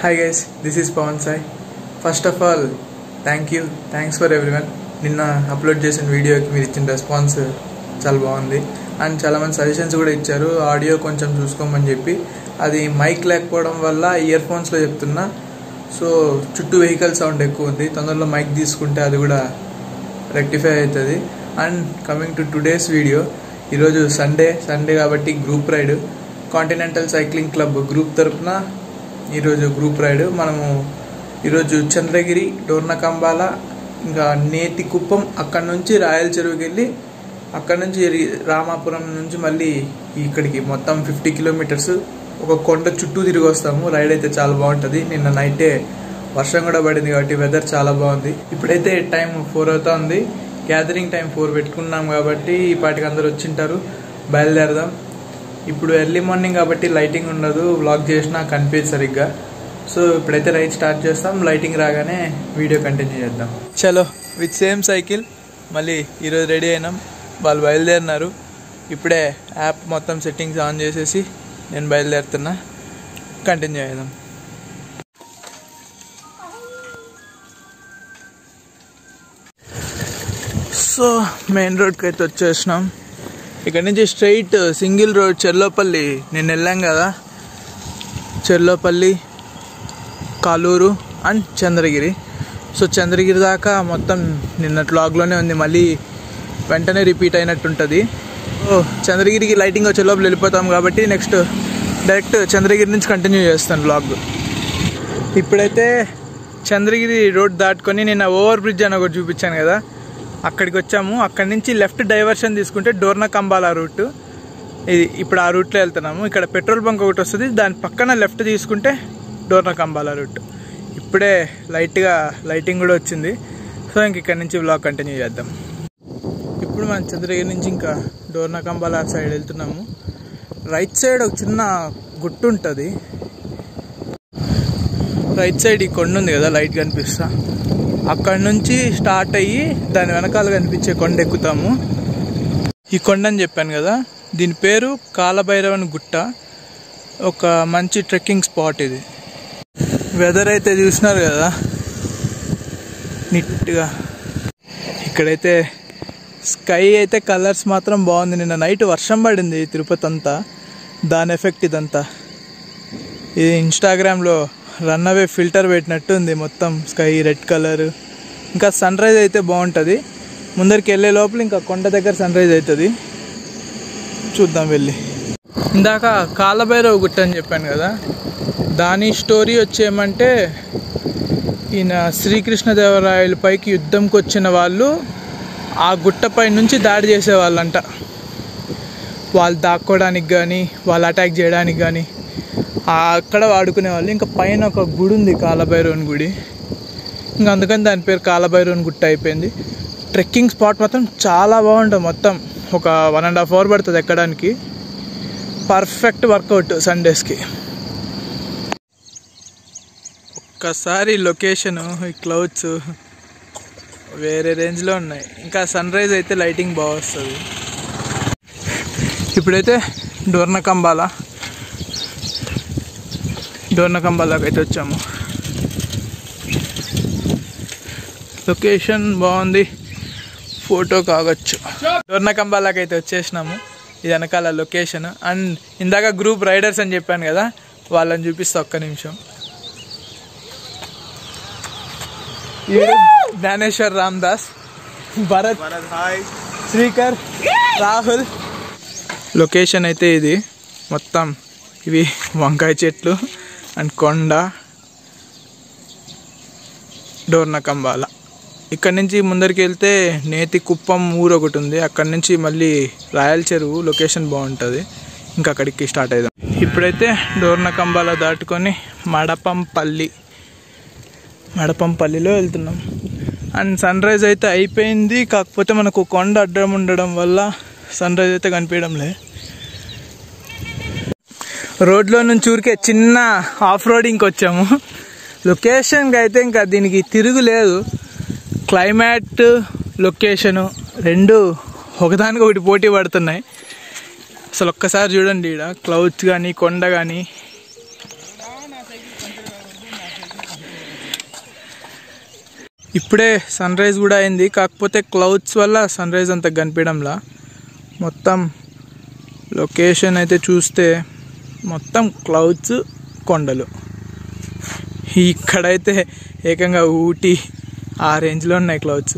hi guys this is Pavan Sai first of all thank you thanks for everyone నిన్న upload చేసిన వీడియోకి మీరు ఇచ్చిన రెస్పాన్స్ చాలా బాగుంది అండ్ చాలామంది సజెషన్స్ కూడా ఇచ్చారు ఆడియో కొంచెం చూసుకోమని చెప్పి అది మైక్ లేకపోవడం వల్ల ఇయర్ ఫోన్స్లో చెప్తున్నా సో చుట్టూ వెహికల్ సౌండ్ ఎక్కువ ఉంది తొందరలో మైక్ తీసుకుంటే అది కూడా రెక్టిఫై అవుతుంది and coming to today's video ఈరోజు సండే సండే కాబట్టి group ride continental cycling club group తరపున ఈరోజు గ్రూప్ రైడ్ మనము ఈరోజు చంద్రగిరి డోర్నకంబాల ఇంకా నేతి కుప్పం అక్కడ నుంచి రాయల చెరువుకి వెళ్ళి అక్కడ నుంచి రి- రామాపురం నుంచి మళ్ళీ ఇక్కడికి మొత్తం ఫిఫ్టీ కిలోమీటర్స్ ఒక కొండ చుట్టూ తిరిగి వస్తాము రైడ్ అయితే చాలా బాగుంటుంది నిన్న నైటే వర్షం కూడా పడింది కాబట్టి వెదర్ చాలా బాగుంది ఇప్పుడైతే టైం ఫోర్ అవుతా ఉంది గ్యాదరింగ్ టైం ఫోర్ పెట్టుకున్నాం కాబట్టి ఈ పాటికి అందరు వచ్చింటారు బయలుదేరదాం ఇప్పుడు ఎర్లీ మార్నింగ్ కాబట్టి లైటింగ్ ఉండదు వ్లాగ్ చేసినా కనిపించదు సరిగ్గా సో ఇప్పుడైతే రైడ్ స్టార్ట్ చేస్తాం లైటింగ్ రాగానే వీడియో కంటిన్యూ చేద్దాం చలో విత్ సేమ్ సైకిల్ మళ్ళీ ఈరోజు రెడీ అయినాం వాళ్ళు బయలుదేరినారు ఇప్పుడే యాప్ మొత్తం సెట్టింగ్స్ ఆన్ చేసేసి నేను బయలుదేరుతున్నా కంటిన్యూ చేద్దాం సో మెయిన్ రోడ్కి అయితే వచ్చేసినాం ఇక్కడ నుంచి స్ట్రైట్ సింగిల్ రోడ్ చెర్లోపల్లి నేను వెళ్ళాం కదా చెర్లోపల్లి కాలూరు అండ్ చంద్రగిరి సో చంద్రగిరి దాకా మొత్తం నిన్నటి లాగ్లోనే ఉంది మళ్ళీ వెంటనే రిపీట్ అయినట్టు ఉంటుంది ఓ చంద్రగిరికి లైటింగ్ వచ్చే లోపల వెళ్ళిపోతాం కాబట్టి నెక్స్ట్ డైరెక్ట్ చంద్రగిరి నుంచి కంటిన్యూ చేస్తాను బ్లాగ్ ఇప్పుడైతే చంద్రగిరి రోడ్ దాటుకొని నేను ఓవర్ బ్రిడ్జ్ అని ఒకటి చూపించాను కదా అక్కడికి వచ్చాము అక్కడి నుంచి లెఫ్ట్ డైవర్షన్ తీసుకుంటే డోర్నా కంబాల రూట్ ఇది ఇప్పుడు ఆ రూట్లో వెళ్తున్నాము ఇక్కడ పెట్రోల్ బంక్ ఒకటి వస్తుంది దాని పక్కన లెఫ్ట్ తీసుకుంటే డోర్నా కంబాల రూట్ ఇప్పుడే లైట్గా లైటింగ్ కూడా వచ్చింది సో ఇంక ఇక్కడ నుంచి బ్లాగ్ కంటిన్యూ చేద్దాం ఇప్పుడు మనం చంద్రగిరి నుంచి ఇంకా డోర్నా కంబాల సైడ్ వెళ్తున్నాము రైట్ సైడ్ ఒక చిన్న గుట్టు ఉంటుంది రైట్ సైడ్ ఈ కొండ ఉంది కదా లైట్ కనిపిస్తా అక్కడ నుంచి స్టార్ట్ అయ్యి దాని వెనకాల కనిపించే కొండ ఎక్కుతాము ఈ కొండ అని చెప్పాను కదా దీని పేరు కాలభైరవన్ గుట్ట ఒక మంచి ట్రెక్కింగ్ స్పాట్ ఇది వెదర్ అయితే చూసినారు కదా నీట్గా ఇక్కడైతే స్కై అయితే కలర్స్ మాత్రం బాగుంది నిన్న నైట్ వర్షం పడింది తిరుపతి అంతా దాని ఎఫెక్ట్ ఇదంతా ఇది ఇన్స్టాగ్రామ్లో రన్ అవే ఫిల్టర్ పెట్టినట్టు ఉంది మొత్తం స్కై రెడ్ కలర్ ఇంకా సన్ రైజ్ అయితే బాగుంటుంది ముందరికి వెళ్ళే లోపల ఇంకా కొండ దగ్గర సన్ రైజ్ అవుతుంది చూద్దాం వెళ్ళి ఇందాక కాలభైరవ గుట్ట అని చెప్పాను కదా దాని స్టోరీ వచ్చేయమంటే ఈయన శ్రీకృష్ణదేవరాయల పైకి యుద్ధంకి వచ్చిన వాళ్ళు ఆ గుట్టపై నుంచి దాడి చేసేవాళ్ళంట వాళ్ళు దాక్కోవడానికి కానీ వాళ్ళు అటాక్ చేయడానికి కానీ అక్కడ వాడుకునే వాళ్ళు ఇంకా పైన ఒక గుడి ఉంది కాలభైరవన్ గుడి ఇంకా అందుకని దాని పేరు కాలభైరవన్ గుట్ట అయిపోయింది ట్రెక్కింగ్ స్పాట్ మాత్రం చాలా బాగుంటుంది మొత్తం ఒక వన్ అండ్ హాఫ్ అవర్ పడుతుంది ఎక్కడానికి పర్ఫెక్ట్ వర్కౌట్ సండేస్కి ఒక్కసారి లొకేషన్ ఈ క్లౌడ్స్ వేరే రేంజ్లో ఉన్నాయి ఇంకా సన్ రైజ్ అయితే లైటింగ్ బాగా వస్తుంది ఇప్పుడైతే డోర్నకంబాల డోర్నకంబాలకు అయితే వచ్చాము లొకేషన్ బాగుంది ఫోటో కాగొచ్చు డోర్నకంబాలకు అయితే వచ్చేసినాము ఇది వెనకాల లొకేషన్ అండ్ ఇందాక గ్రూప్ రైడర్స్ అని చెప్పాను కదా వాళ్ళని చూపిస్తా ఒక్క నిమిషం ఈడు జ్ఞానేశ్వర్ రామ్దాస్ భరత్ శ్రీకర్ రాహుల్ లొకేషన్ అయితే ఇది మొత్తం ఇవి వంకాయ చెట్లు అండ్ కొండ డోర్నకంబాల ఇక్కడ నుంచి ముందరికి వెళ్తే నేతి కుప్పం ఊరు ఒకటి ఉంది అక్కడ నుంచి మళ్ళీ రాయల చెరువు లొకేషన్ బాగుంటుంది ఇంకా అక్కడికి స్టార్ట్ అవుదాం ఇప్పుడైతే డోర్నకంబాల దాటుకొని మడపంపల్లి మడపంపల్లిలో వెళ్తున్నాం అండ్ సన్ రైజ్ అయితే అయిపోయింది కాకపోతే మనకు కొండ అడ్డం ఉండడం వల్ల సన్ రైజ్ అయితే కనిపించడం లే రోడ్లో నుంచి ఊరికే చిన్న ఆఫ్ రోడింగ్కి వచ్చాము లొకేషన్కి అయితే ఇంకా దీనికి తిరుగు లేదు క్లైమేట్ లొకేషను రెండు ఒకదానికి ఒకటి పోటీ పడుతున్నాయి అసలు ఒక్కసారి చూడండి ఇక్కడ క్లౌడ్స్ కానీ కొండ కానీ ఇప్పుడే సన్ రైజ్ కూడా అయింది కాకపోతే క్లౌడ్స్ వల్ల సన్ రైజ్ అంత కనిపించడంలా మొత్తం లొకేషన్ అయితే చూస్తే మొత్తం క్లౌడ్స్ కొండలు ఇక్కడైతే ఏకంగా ఊటీ ఆ రేంజ్లో ఉన్నాయి క్లౌడ్స్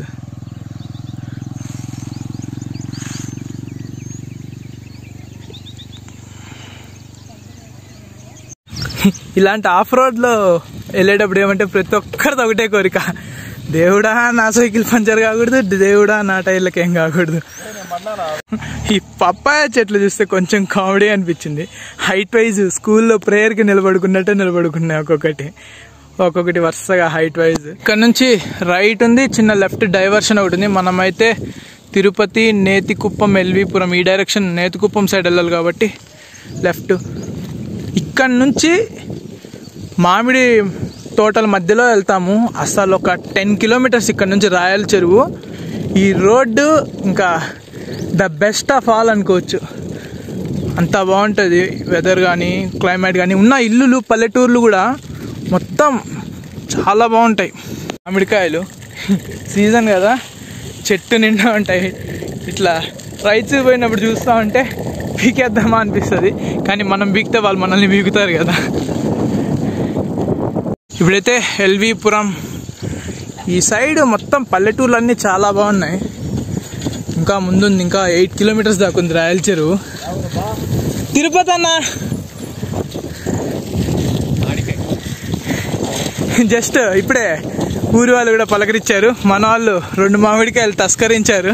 ఇలాంటి ఆఫ్ రోడ్లో వెళ్ళేటప్పుడు ఏమంటే ప్రతి ఒక్కరిది ఒకటే కోరిక దేవుడా నా సైకిల్ పంచర్ కాకూడదు దేవుడా నా టైర్లకి ఏం కాకూడదు ఈ పప్పాయ చెట్లు చూస్తే కొంచెం కామెడీ అనిపించింది హైట్ వైజ్ స్కూల్లో ప్రేయర్కి నిలబడుకున్నట్టే నిలబడుకున్నాయి ఒక్కొక్కటి ఒక్కొక్కటి వరుసగా హైట్ వైజ్ ఇక్కడ నుంచి రైట్ ఉంది చిన్న లెఫ్ట్ డైవర్షన్ ఒకటి ఉంది మనమైతే తిరుపతి నేతికుప్పం ఎల్విపురం ఈ డైరెక్షన్ నేతికుప్పం సైడ్ వెళ్ళాలి కాబట్టి లెఫ్ట్ ఇక్కడ నుంచి మామిడి తోటల మధ్యలో వెళ్తాము అసలు ఒక టెన్ కిలోమీటర్స్ ఇక్కడ నుంచి రాయల చెరువు ఈ రోడ్డు ఇంకా ద బెస్ట్ ఆఫ్ ఆల్ అనుకోవచ్చు అంత బాగుంటుంది వెదర్ కానీ క్లైమేట్ కానీ ఉన్న ఇల్లులు పల్లెటూర్లు కూడా మొత్తం చాలా బాగుంటాయి మామిడికాయలు సీజన్ కదా చెట్టు నిండా ఉంటాయి ఇట్లా రైతు పోయినప్పుడు చూస్తూ ఉంటే పీకేద్దామా అనిపిస్తుంది కానీ మనం బీకితే వాళ్ళు మనల్ని బీకుతారు కదా ఇప్పుడైతే ఎల్విపురం ఈ సైడ్ మొత్తం పల్లెటూర్లు అన్నీ చాలా బాగున్నాయి ఇంకా ముందుంది ఇంకా ఎయిట్ కిలోమీటర్స్ దాకా ఉంది రాయల చెరువు తిరుపతి అన్న జస్ట్ ఇప్పుడే ఊరి వాళ్ళు కూడా పలకరించారు మన వాళ్ళు రెండు మామిడికాయలు తస్కరించారు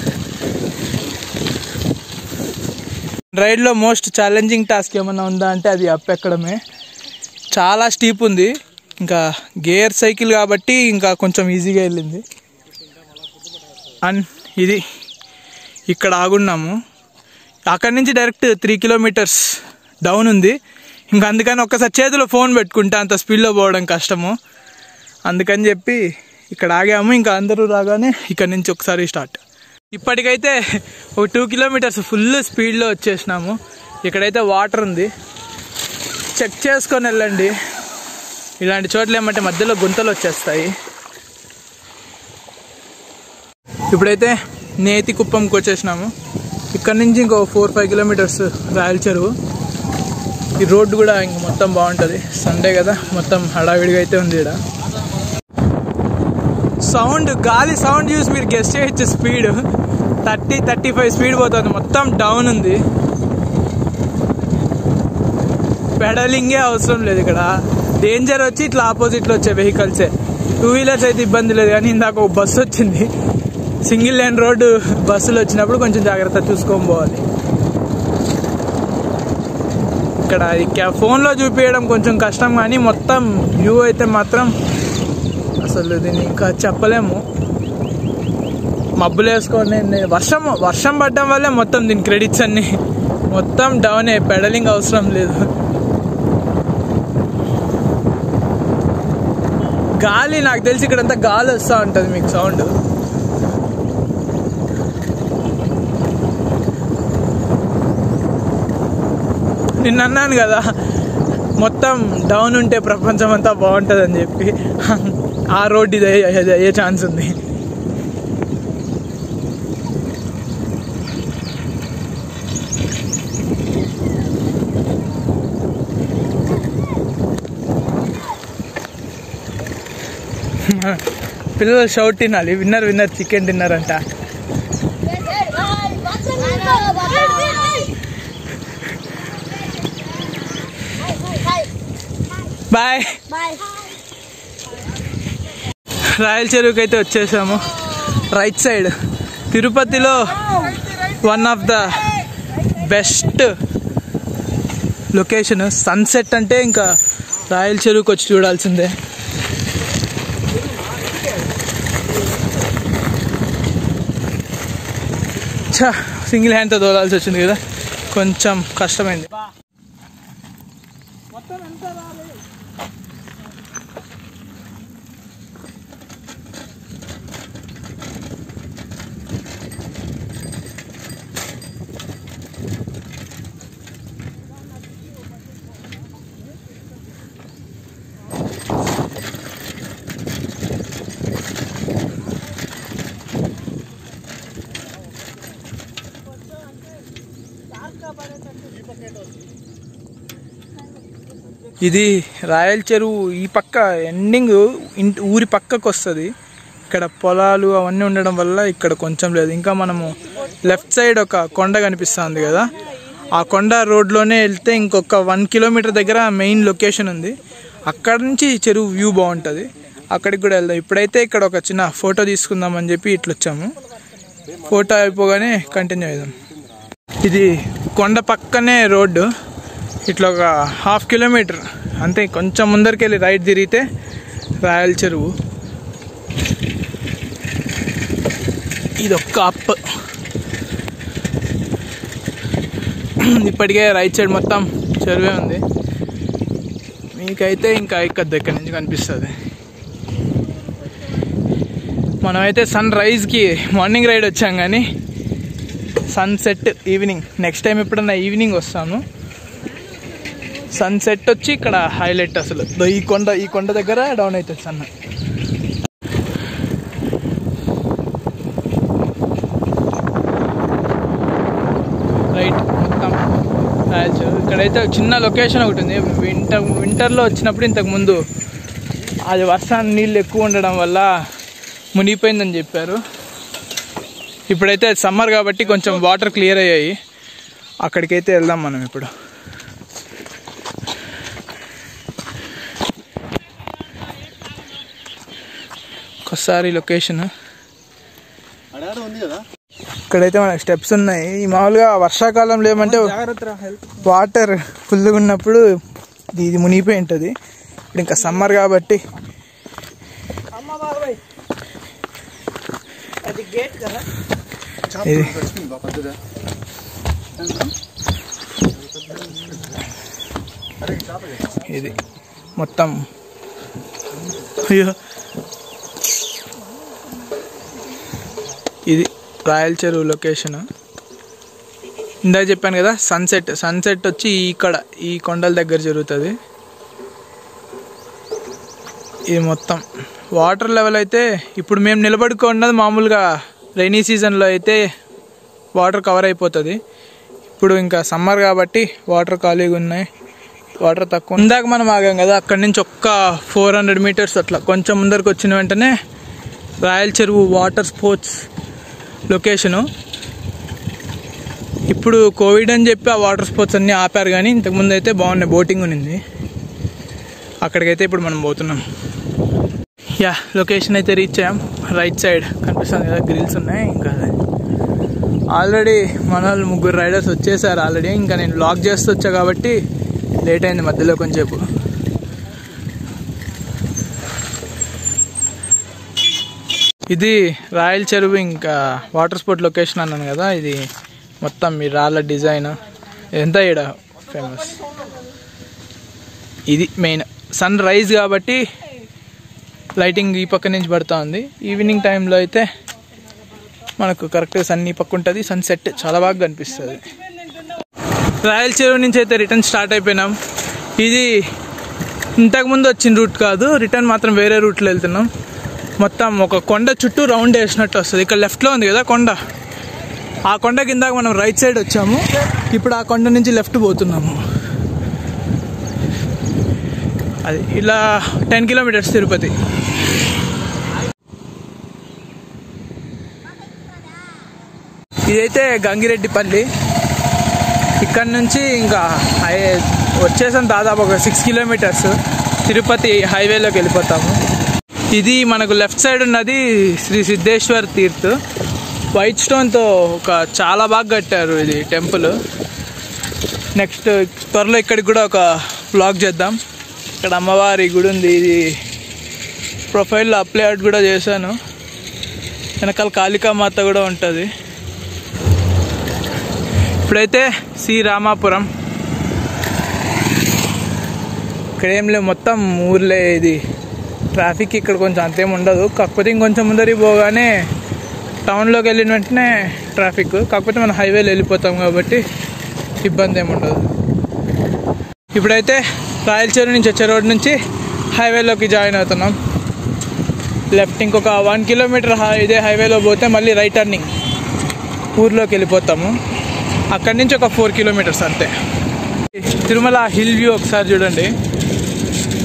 రైడ్లో మోస్ట్ ఛాలెంజింగ్ టాస్క్ ఏమన్నా ఉందా అంటే అది అప్ ఎక్కడమే చాలా స్టీప్ ఉంది ఇంకా గేర్ సైకిల్ కాబట్టి ఇంకా కొంచెం ఈజీగా వెళ్ళింది అండ్ ఇది ఇక్కడ ఆగున్నాము అక్కడి నుంచి డైరెక్ట్ త్రీ కిలోమీటర్స్ డౌన్ ఉంది ఇంకా అందుకని ఒక్కసారి చేతిలో ఫోన్ పెట్టుకుంటే అంత స్పీడ్లో పోవడం కష్టము అందుకని చెప్పి ఇక్కడ ఆగాము ఇంకా అందరూ రాగానే ఇక్కడ నుంచి ఒకసారి స్టార్ట్ ఇప్పటికైతే ఒక టూ కిలోమీటర్స్ ఫుల్ స్పీడ్లో వచ్చేసినాము ఇక్కడైతే వాటర్ ఉంది చెక్ చేసుకొని వెళ్ళండి ఇలాంటి చోట్ల ఏమంటే మధ్యలో గుంతలు వచ్చేస్తాయి ఇప్పుడైతే నేతి కుప్పంకి వచ్చేసినాము ఇక్కడ నుంచి ఇంకో ఫోర్ ఫైవ్ కిలోమీటర్స్ రాయల చెరువు ఈ రోడ్డు కూడా ఇంక మొత్తం బాగుంటుంది సండే కదా మొత్తం హడావిడిగా అయితే ఉంది ఇక్కడ సౌండ్ గాలి సౌండ్ చూసి మీరు గెస్ట్ చేయొచ్చు speed thirty thirty five speed పోతుంది మొత్తం డౌన్ ఉంది పెడలింగే అవసరం లేదు ఇక్కడ డేంజర్ వచ్చి ఇట్లా ఆపోజిట్లో వచ్చే వెహికల్సే టూ వీలర్స్ అయితే ఇబ్బంది లేదు కానీ ఇందాక ఒక బస్సు వచ్చింది సింగిల్ లైన్ రోడ్డు బస్సులు వచ్చినప్పుడు కొంచెం జాగ్రత్త చూసుకొని పోవాలి ఇక్కడ ఇక ఫోన్లో చూపించడం కొంచెం కష్టం కానీ మొత్తం వ్యూ అయితే మాత్రం అసలు దీన్ని ఇంకా చెప్పలేము మబ్బులు వేసుకొని నేను వర్షం వర్షం పడడం వల్లే మొత్తం దీని క్రెడిట్స్ అన్ని మొత్తం డౌన్ పెడలింగ్ అవసరం లేదు గాలి నాకు తెలిసి ఇక్కడంతా గాలి వస్తూ ఉంటుంది మీకు సౌండ్ నిన్న అన్నాను కదా మొత్తం డౌన్ ఉంటే ప్రపంచం అంతా బాగుంటుంది అని చెప్పి ఆ రోడ్ ఇది అయ్యే- అయ్యే ఛాన్స్ ఉంది పిల్లలు షౌట్ తినాలి విన్నర్ విన్నర్ చికెన్ డిన్నర్ అంట బాయ్ రాయల చెరువుకి అయితే వచ్చేసాము రైట్ సైడ్ తిరుపతిలో one of the best location sunset అంటే ఇంకా రాయల చెరువుకి వచ్చి చూడాల్సిందే చా సింగిల్ హ్యాండ్తో తోలాల్సి వచ్చింది కదా కొంచెం కష్టమైంది ఇది రాయల్ చెరువు ఈ పక్క ఎండింగ్ ఇంటి ఊరి పక్కకు వస్తుంది ఇక్కడ పొలాలు అవన్నీ ఉండడం వల్ల ఇక్కడ కొంచెం లేదు ఇంకా మనము లెఫ్ట్ సైడ్ ఒక కొండ కనిపిస్తుంది కదా ఆ కొండ రోడ్లోనే వెళ్తే ఇంకొక వన్ కిలోమీటర్ దగ్గర మెయిన్ లొకేషన్ ఉంది అక్కడ నుంచి చెరువు వ్యూ బాగుంటుంది అక్కడికి కూడా వెళ్దాం ఇప్పుడైతే ఇక్కడ ఒక చిన్న ఫోటో తీసుకుందాం అని చెప్పి ఇట్లా వచ్చాము ఫోటో అయిపోగానే కంటిన్యూ అవుదాం ఇది కొండ పక్కనే రోడ్డు ఇట్లా ఒక హాఫ్ కిలోమీటర్ అంతే కొంచెం ముందరికి వెళ్ళి రైట్ తిరిగితే రాయల చెరువు ఇది ఒక్క అప్ ఇప్పటికే రైట్ సైడ్ మొత్తం చెరువే ఉంది మీకైతే ఇంకా ఎక్కద్దు ఎక్కడి నుంచి కనిపిస్తుంది మనమైతే సన్ రైజ్కి మార్నింగ్ రైడ్ వచ్చాం కానీ సన్సెట్ ఈవినింగ్ నెక్స్ట్ టైం ఎప్పుడన్నా ఈవినింగ్ వస్తాను సన్సెట్ వచ్చి ఇక్కడ హైలైట్ అసలు దో ఈ కొండ ఈ కొండ దగ్గర డౌన్ అవుతుంది సన్ రైట్ మొత్తం రాయల్చు ఇక్కడైతే ఒక చిన్న లొకేషన్ ఒకటి ఉంది వింటర్ వింటర్లో వచ్చినప్పుడు ఇంతకు ముందు అది వర్షాన్ని నీళ్ళు ఎక్కువ ఉండడం వల్ల మునిగిపోయిందని చెప్పారు ఇప్పుడైతే సమ్మర్ కాబట్టి కొంచెం వాటర్ క్లియర్ అయ్యాయి అక్కడికైతే వెళ్దాం మనం ఇప్పుడు ఒకసారి లొకేషన్ అడారు ఉంది కదా ఇక్కడైతే మనకి స్టెప్స్ ఉన్నాయి ఈ మామూలుగా వర్షాకాలంలో ఏమంటే వాటర్ ఫుల్గా ఉన్నప్పుడు ఇది ఇది మునిగిపోయి ఉంటుంది ఇప్పుడు ఇంకా సమ్మర్ కాబట్టి ఇది పెద్దదా ఇది మొత్తం అయ్యో ఇది రాయల్ చెరువు లొకేషన్ ఇందాక చెప్పాను కదా సన్సెట్ సన్సెట్ వచ్చి ఇక్కడ ఈ కొండల దగ్గర జరుగుతుంది ఇది మొత్తం వాటర్ లెవెల్ అయితే ఇప్పుడు మేము నిలబడుకున్నది మామూలుగా రైనీ సీజన్లో అయితే వాటర్ కవర్ అయిపోతుంది ఇప్పుడు ఇంకా సమ్మర్ కాబట్టి వాటర్ ఖాళీగా ఉన్నాయి వాటర్ తక్కువ ఇందాక మనం ఆగాం కదా అక్కడి నుంచి ఒక్క ఫోర్ హండ్రెడ్ మీటర్స్ అట్లా కొంచెం ముందరికి వచ్చిన వెంటనే Rayal Cheruvu water sports location ఇప్పుడు కోవిడ్ అని చెప్పి ఆ వాటర్ స్పోర్ట్స్ అన్నీ ఆపారు కానీ ఇంతకుముందు అయితే బాగున్నాయి బోటింగ్ ఉన్నింది అక్కడికైతే ఇప్పుడు మనం పోతున్నాం యా లొకేషన్ అయితే రీచ్ అయ్యాం రైట్ సైడ్ కనిపిస్తుంది కదా గ్రిల్స్ ఉన్నాయి ఇంకా అదే ఆల్రెడీ మన వాళ్ళు ముగ్గురు రైడర్స్ వచ్చేసారు ఆల్రెడీ ఇంకా నేను లాక్ చేస్తూ వచ్చా కాబట్టి లేట్ అయింది మధ్యలో కొంచెంసేపు ఇది రాయల్ చెరువు ఇంకా వాటర్ స్పోర్ట్ లొకేషన్ అన్నాను కదా ఇది మొత్తం ఈ రాళ్ళ డిజైన్ ఎంత ఈడ ఫేమస్ ఇది మెయిన్ సన్ రైజ్ కాబట్టి లైటింగ్ ఈ పక్క నుంచి పడుతూ ఉంది ఈవినింగ్ టైంలో అయితే మనకు కరెక్ట్గా సన్ ఈ పక్క ఉంటుంది సన్సెట్ చాలా బాగా కనిపిస్తుంది రాయల్ చెరువు నుంచి అయితే రిటర్న్ స్టార్ట్ అయిపోయినాం ఇది ఇంతకుముందు వచ్చిన రూట్ కాదు రిటర్న్ మాత్రం వేరే రూట్లో వెళ్తున్నాం మొత్తం ఒక కొండ చుట్టూ రౌండ్ వేసినట్టు వస్తుంది ఇక్కడ లెఫ్ట్లో ఉంది కదా కొండ ఆ కొండ కింద మనం రైట్ సైడ్ వచ్చాము ఇప్పుడు ఆ కొండ నుంచి లెఫ్ట్ పోతున్నాము అది ఇలా టెన్ కిలోమీటర్స్ తిరుపతి ఇదైతే గంగిరెడ్డిపల్లి ఇక్కడ నుంచి ఇంకా హై వచ్చేసాం దాదాపు ఒక సిక్స్ కిలోమీటర్స్ తిరుపతి హైవేలోకి వెళ్ళిపోతాము ఇది మనకు లెఫ్ట్ సైడ్ ఉన్నది శ్రీ సిద్ధేశ్వర్ తీర్థ్ వైట్ స్టోన్తో ఒక చాలా బాగా కట్టారు ఇది టెంపుల్ నెక్స్ట్ త్వరలో ఇక్కడికి కూడా ఒక బ్లాగ్ చేద్దాం ఇక్కడ అమ్మవారి గుడి ఉంది ఇది ప్రొఫైల్లో అప్లై అవుట్ కూడా చేశాను వెనకాల కాళికామాత కూడా ఉంటుంది ఇప్పుడైతే శ్రీ రామాపురం ఇక్కడ ఏం లేవు మొత్తం ఊర్లే ఇది ట్రాఫిక్ ఇక్కడ కొంచెం అంతేం ఉండదు కాకపోతే ఇంకొంచెం ముందరికి పోగానే టౌన్లోకి వెళ్ళిన వెంటనే ట్రాఫిక్ కాకపోతే మనం హైవేలో వెళ్ళిపోతాం కాబట్టి ఇబ్బంది ఏమి ఉండదు ఇప్పుడైతే రాయలచేరు నుంచి వచ్చే రోడ్ నుంచి హైవేలోకి జాయిన్ అవుతున్నాం లెఫ్ట్ ఇంకొక వన్ కిలోమీటర్ హై- ఇదే హైవేలో పోతే మళ్ళీ రైట్ టర్నింగ్ ఊర్లోకి వెళ్ళిపోతాము అక్కడి నుంచి ఒక ఫోర్ కిలోమీటర్స్ అంతే తిరుమల హిల్ వ్యూ ఒకసారి చూడండి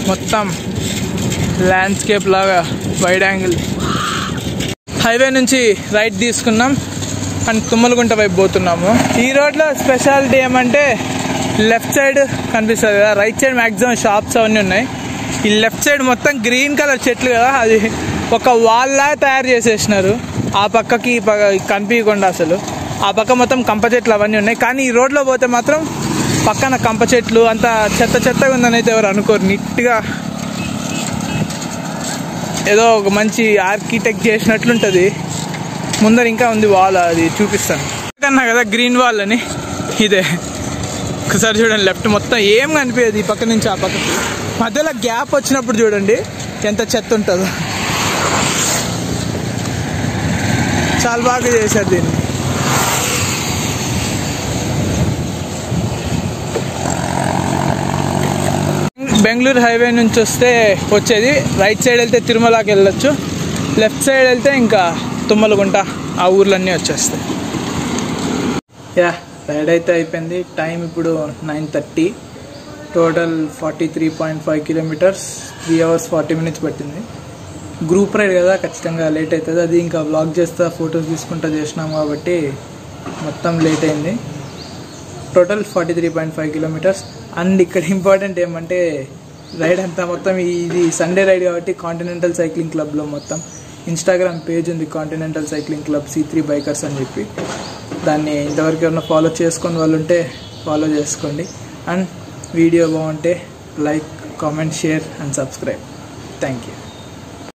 మొత్తం ల్యాండ్స్కేప్ లాగా వైడ్ యాంగిల్ హైవే నుంచి రైట్ తీసుకున్నాం అండ్ తుమ్మలగుంట వైపు పోతున్నాము ఈ రోడ్లో స్పెషాలిటీ ఏమంటే లెఫ్ట్ సైడ్ కనిపిస్తుంది కదా రైట్ సైడ్ మ్యాక్సిమం షాప్స్ అవన్నీ ఉన్నాయి ఈ లెఫ్ట్ సైడ్ మొత్తం గ్రీన్ కలర్ చెట్లు కదా అది ఒక వాల్లా తయారు చేసేసినారు ఆ పక్కకి ఈ పక్క కనిపించకుండా అసలు ఆ పక్క మొత్తం కంప చెట్లు అవన్నీ ఉన్నాయి కానీ ఈ రోడ్లో పోతే మాత్రం పక్కన కంప చెట్లు అంత చెత్త చెత్తగా ఉందని అయితే ఎవరు అనుకోరు నీట్గా ఏదో ఒక మంచి ఆర్కిటెక్ట్ చేసినట్లుంటుంది ముందర ఇంకా ఉంది వాల్ అది చూపిస్తాను కన్నా కదా గ్రీన్ వాల్ అని ఇదే ఒకసారి చూడండి లెఫ్ట్ మొత్తం ఏం కనిపించదు ఈ పక్క నుంచి ఆ పక్కకి మధ్యలో గ్యాప్ వచ్చినప్పుడు చూడండి ఎంత చెత్త ఉంటుందో చాలా బాగా చేశారు దీన్ని బెంగళూరు హైవే నుంచి వస్తే వచ్చేది రైట్ సైడ్ వెళ్తే తిరుమలకి వెళ్ళొచ్చు లెఫ్ట్ సైడ్ వెళ్తే ఇంకా తుమ్మలగుంట ఆ ఊర్లన్నీ వచ్చేస్తాయి యా రైడ్ అయితే అయిపోయింది టైం ఇప్పుడు nine thirty total forty three point five kilometres three hours forty minutes పట్టింది గ్రూప్ రైడ్ కదా ఖచ్చితంగా లేట్ అవుతుంది అది ఇంకా బ్లాగ్ చేస్తా ఫొటోస్ తీసుకుంటా చేసినాం కాబట్టి మొత్తం లేట్ అయింది total forty three point five kilometres and ఇక్కడ ఇంపార్టెంట్ ఏమంటే రైడ్ అంతా మొత్తం ఇది సండే రైడ్ కాబట్టి కాంటినెంటల్ సైక్లింగ్ క్లబ్లో మొత్తం ఇన్స్టాగ్రామ్ పేజ్ ఉంది continental cycling club C three bikers అని చెప్పి దాన్ని ఇంతవరకు ఏమైనా ఫాలో చేసుకొని వాళ్ళు ఉంటే ఫాలో చేసుకోండి అండ్ వీడియో బాగుంటే like comment share and subscribe thank you